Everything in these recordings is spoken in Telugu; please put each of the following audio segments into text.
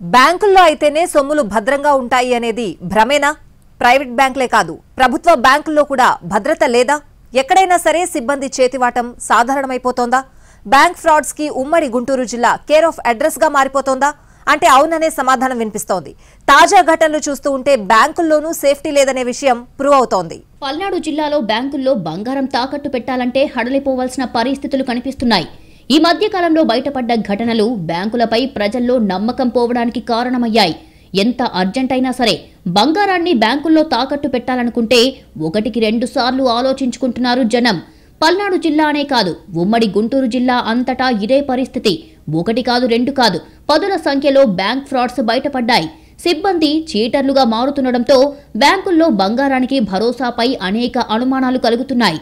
బ్యాంకుల్లో అయితేనే సొమ్ములు భద్రంగా ఉంటాయి అనేది భ్రమేనా ప్రైవేట్ బ్యాంకులే కాదు ప్రభుత్వ బ్యాంకుల్లో కూడా భద్రత లేదా ఎక్కడైనా సరే సిబ్బంది చేతివాటం సాధారణమైపోతోందా బ్యాంక్ ఫ్రాడ్స్ కి ఉమ్మడి గుంటూరు జిల్లా కేర్ ఆఫ్ అడ్రస్ గా మారిపోతోందా అంటే అవుననే సమాధానం వినిపిస్తోంది తాజా ఘటనలు చూస్తూ ఉంటే బ్యాంకుల్లోనూ సేఫ్టీ లేదనే విషయం ప్రూవ్ అవుతోంది పల్నాడు జిల్లాలో బ్యాంకుల్లో బంగారం తాకట్టు పెట్టాలంటే హడలిపోవాల్సిన పరిస్థితులు కనిపిస్తున్నాయి ఈ మధ్య కాలంలో బయటపడ్డ ఘటనలు బ్యాంకులపై ప్రజల్లో నమ్మకం పోవడానికి కారణమయ్యాయి ఎంత అర్జెంట్ అయినా సరే బంగారాన్ని బ్యాంకుల్లో తాకట్టు పెట్టాలనుకుంటే ఒకటికి రెండు సార్లు ఆలోచించుకుంటున్నారు జనం పల్నాడు జిల్లా అనే కాదు ఉమ్మడి గుంటూరు జిల్లా అంతటా ఇదే పరిస్థితి ఒకటి కాదు రెండు కాదు పదుల సంఖ్యలో బ్యాంక్ ఫ్రాడ్స్ బయటపడ్డాయి సిబ్బంది చీటర్లుగా మారుతుండటంతో బ్యాంకుల్లో బంగారానికి భరోసాపై అనేక అనుమానాలు కలుగుతున్నాయి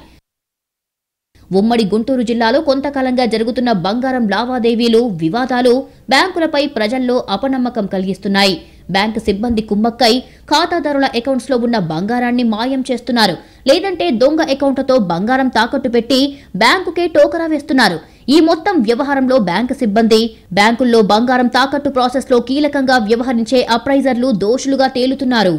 ఉమ్మడి గుంటూరు జిల్లాలో కొంతకాలంగా జరుగుతున్న బంగారం లావాదేవీలు వివాదాలు బ్యాంకులపై ప్రజల్లో అపనమ్మకం కలిగిస్తున్నాయి బ్యాంకు సిబ్బంది కుమ్మక్కై ఖాతాదారుల అకౌంట్స్లో ఉన్న బంగారాన్ని మాయం చేస్తున్నారు లేదంటే దొంగ అకౌంట్లతో బంగారం తాకట్టు పెట్టి బ్యాంకుకే టోకరా వేస్తున్నారు ఈ మొత్తం వ్యవహారంలో బ్యాంకు సిబ్బంది బ్యాంకుల్లో బంగారం తాకట్టు ప్రాసెస్లో కీలకంగా వ్యవహరించే అప్రైజర్లు దోషులుగా తేలుతున్నారు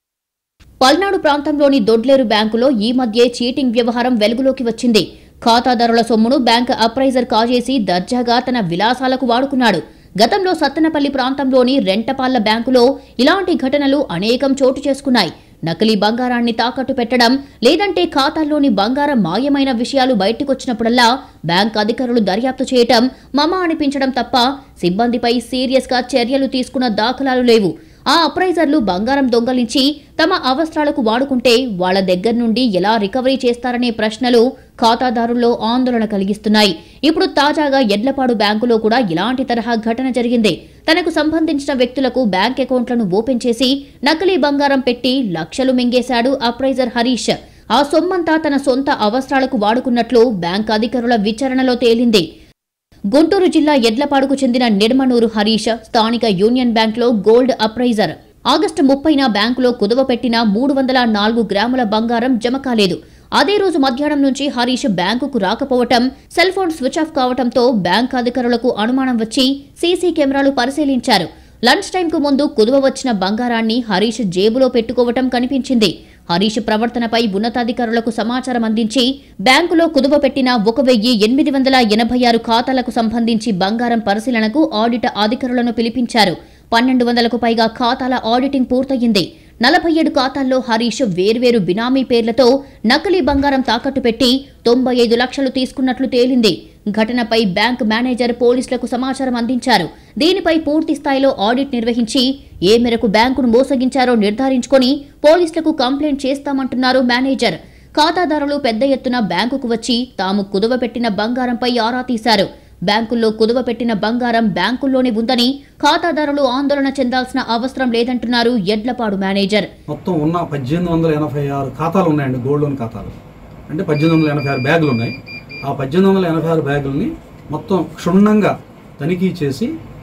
పల్నాడు ప్రాంతంలోని దొడ్లేరు బ్యాంకులో ఈ మధ్యే చీటింగ్ వ్యవహారం వెలుగులోకి వచ్చింది ఖాతాదారుల సొమ్మును బ్యాంక్ అప్రైజర్ కాజేసి దర్జాగా తన విలాసాలకు వాడుకున్నాడు గతంలో సత్తెనపల్లి ప్రాంతంలోని రెంటపాళ్ల బ్యాంకులో ఇలాంటి ఘటనలు అనేకం చోటు చేసుకున్నాయి నకిలీ బంగారాన్ని తాకట్టు పెట్టడం లేదంటే ఖాతాల్లోని బంగారం మాయమైన విషయాలు బయటకొచ్చినప్పుడల్లా బ్యాంక్ అధికారులు దర్యాప్తు చేయటం మమ అనిపించడం తప్ప సిబ్బందిపై సీరియస్గా చర్యలు తీసుకున్న దాఖలాలు లేవు ఆ అప్రైజర్లు బంగారం దొంగలించి తమ అవసరాలకు వాడుకుంటే వాళ్ళ దగ్గర నుండి ఎలా రికవరీ చేస్తారనే ప్రశ్నలు ఖాతాదారుల్లో ఆందోళన కలిగిస్తున్నాయి ఇప్పుడు తాజాగా ఎడ్లపాడు బ్యాంకులో కూడా ఇలాంటి తరహా ఘటన జరిగింది తనకు సంబంధించిన వ్యక్తులకు బ్యాంక్ అకౌంట్లను ఓపెన్ చేసి నకిలీ బంగారం పెట్టి లక్షలు మింగేశాడు అప్రైజర్ హరీష్ ఆ సొమ్మంతా తన సొంత అవసరాలకు వాడుకున్నట్లు బ్యాంక్ అధికారుల విచారణలో తేలింది గుంటూరు జిల్లా ఎడ్లపాడుకు చెందిన నిడమనూరు హరీష్ స్థానిక యూనియన్ బ్యాంక్లో గోల్డ్ అప్రైజర్ ఆగస్టు ముప్పైన బ్యాంకులో కుదవపెట్టిన మూడు వందల నాలుగు గ్రాముల బంగారం జమ కాలేదు అదే రోజు మధ్యాహ్నం నుంచి హరీష్ బ్యాంకుకు రాకపోవటం సెల్ ఫోన్ స్విచ్ ఆఫ్ కావటంతో బ్యాంక్ అధికారులకు అనుమానం వచ్చి సీసీ కెమెరాలు పరిశీలించారు లంచ్ టైంకు ముందు కుదువ వచ్చిన బంగారాన్ని హరీష్ జేబులో పెట్టుకోవటం కనిపించింది హరీష్ ప్రవర్తనపై ఉన్నతాధికారులకు సమాచారం అందించి బ్యాంకులో కుదువ పెట్టిన ఒక వెయ్యి ఎనిమిది వందల ఎనభై ఆరు ఖాతాలకు సంబంధించి బంగారం పరిశీలనకు ఆడిట్ అధికారులను పిలిపించారు పన్నెండు వందలకు పైగా ఖాతాల ఆడిటింగ్ పూర్తయింది నలభై ఏడు ఖాతాల్లో హరీష్ వేర్వేరు బినామీ పేర్లతో నకిలీ బంగారం తాకట్టు పెట్టి తొంభై ఐదు లక్షలు తీసుకున్నట్లు తేలింది ఘటనపై బ్యాంక్ మేనేజర్ పోలీసులకు సమాచారం అందించారు దీనిపై పూర్తి స్థాయిలో ఆడిట్ నిర్వహించి ఏ మేరకు బ్యాంకును మోసగించారో నిర్ధారించుకొని పోలీసులకు కంప్లైంట్ చేస్తామంటున్నారు మేనేజర్ ఖాతాదారులు పెద్ద ఎత్తున బ్యాంకుకు వచ్చి తాము కుదువపెట్టిన బంగారంపై ఆరా తీశారు బ్యాంకుల్లో కుదువపెట్టిన బంగారం బ్యాంకుల్లోనే ఉందని ఖాతాదారులు ఆందోళన చెందాల్సిన అవసరం లేదంటున్నారు ఎడ్లపాడు మేనేజర్ మొత్తం ఉన్న పద్దెనిమిది వందల ఎనభై ఆరు ఖాతాలు ఉన్నాయండి గోల్డ్ లోన్ ఖాతాలు అంటే పద్దెనిమిది వందల ఎనభై ఆరు బ్యాగులు ఉన్నాయి ఆ పద్దెనిమిది వందల ఎనభై ఆరు బ్యాగుల్ని మొత్తం క్షుణ్ణంగా తనిఖీ చేసి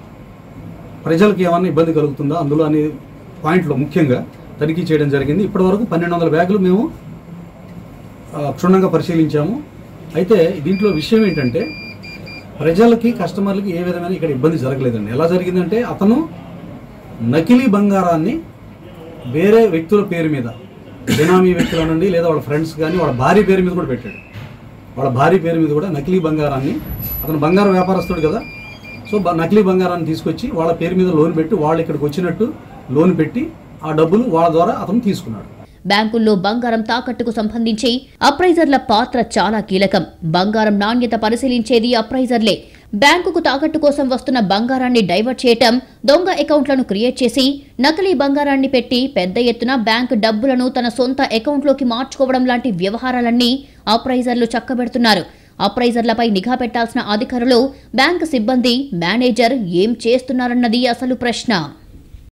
ప్రజలకు ఏమన్నా ఇబ్బంది కలుగుతుందా అందులో అనే పాయింట్లో ముఖ్యంగా తనిఖీ చేయడం జరిగింది ఇప్పటివరకు పన్నెండు వందల బ్యాగులు మేము ఆ, క్షుణ్ణంగా పరిశీలించాము అయితే దీంట్లో విషయం ఏంటంటే ప్రజలకి కస్టమర్లకి ఏ విధమైన ఇక్కడ ఇబ్బంది జరగలేదండి ఎలా జరిగిందంటే అతను నకిలీ బంగారాన్ని వేరే వ్యక్తుల పేరు మీద బినామీ వ్యక్తుల నుండి లేదా వాళ్ళ ఫ్రెండ్స్ కానీ వాళ్ళ భార్య పేరు మీద కూడా పెట్టాడు వాళ్ళ భార్య పేరు మీద కూడా నకిలీ బంగారాన్ని అతను బంగారం వ్యాపారస్తుడు కదా సో బ- నకిలీ బంగారాన్ని తీసుకొచ్చి వాళ్ళ పేరు మీద లోన్ పెట్టి వాళ్ళు ఇక్కడికి వచ్చినట్టు లోన్ పెట్టి ఆ డబ్బులు వాళ్ళ ద్వారా అతను తీసుకున్నాడు బ్యాంకుల్లో బంగారం తాకట్టుకు సంబంధించి అప్రైజర్ల పాత్ర చాలా కీలకం బంగారం నాణ్యత పరిశీలించేది అప్రైజర్లే బ్యాంకుకు తాకట్టు కోసం వస్తున్న బంగారాన్ని డైవర్ట్ చేయటం దొంగ అకౌంట్లను క్రియేట్ చేసి నకిలీ బంగారాన్ని పెట్టి పెద్ద ఎత్తున బ్యాంక్ డబ్బులను తన సొంత అకౌంట్లోకి మార్చుకోవడం లాంటి వ్యవహారాలన్నీ అప్రైజర్లు చక్కబెడుతున్నారు అప్రైజర్లపై నిఘా పెట్టాల్సిన అధికారులు బ్యాంకు సిబ్బంది మేనేజర్ ఏం చేస్తున్నారన్నది అసలు ప్రశ్న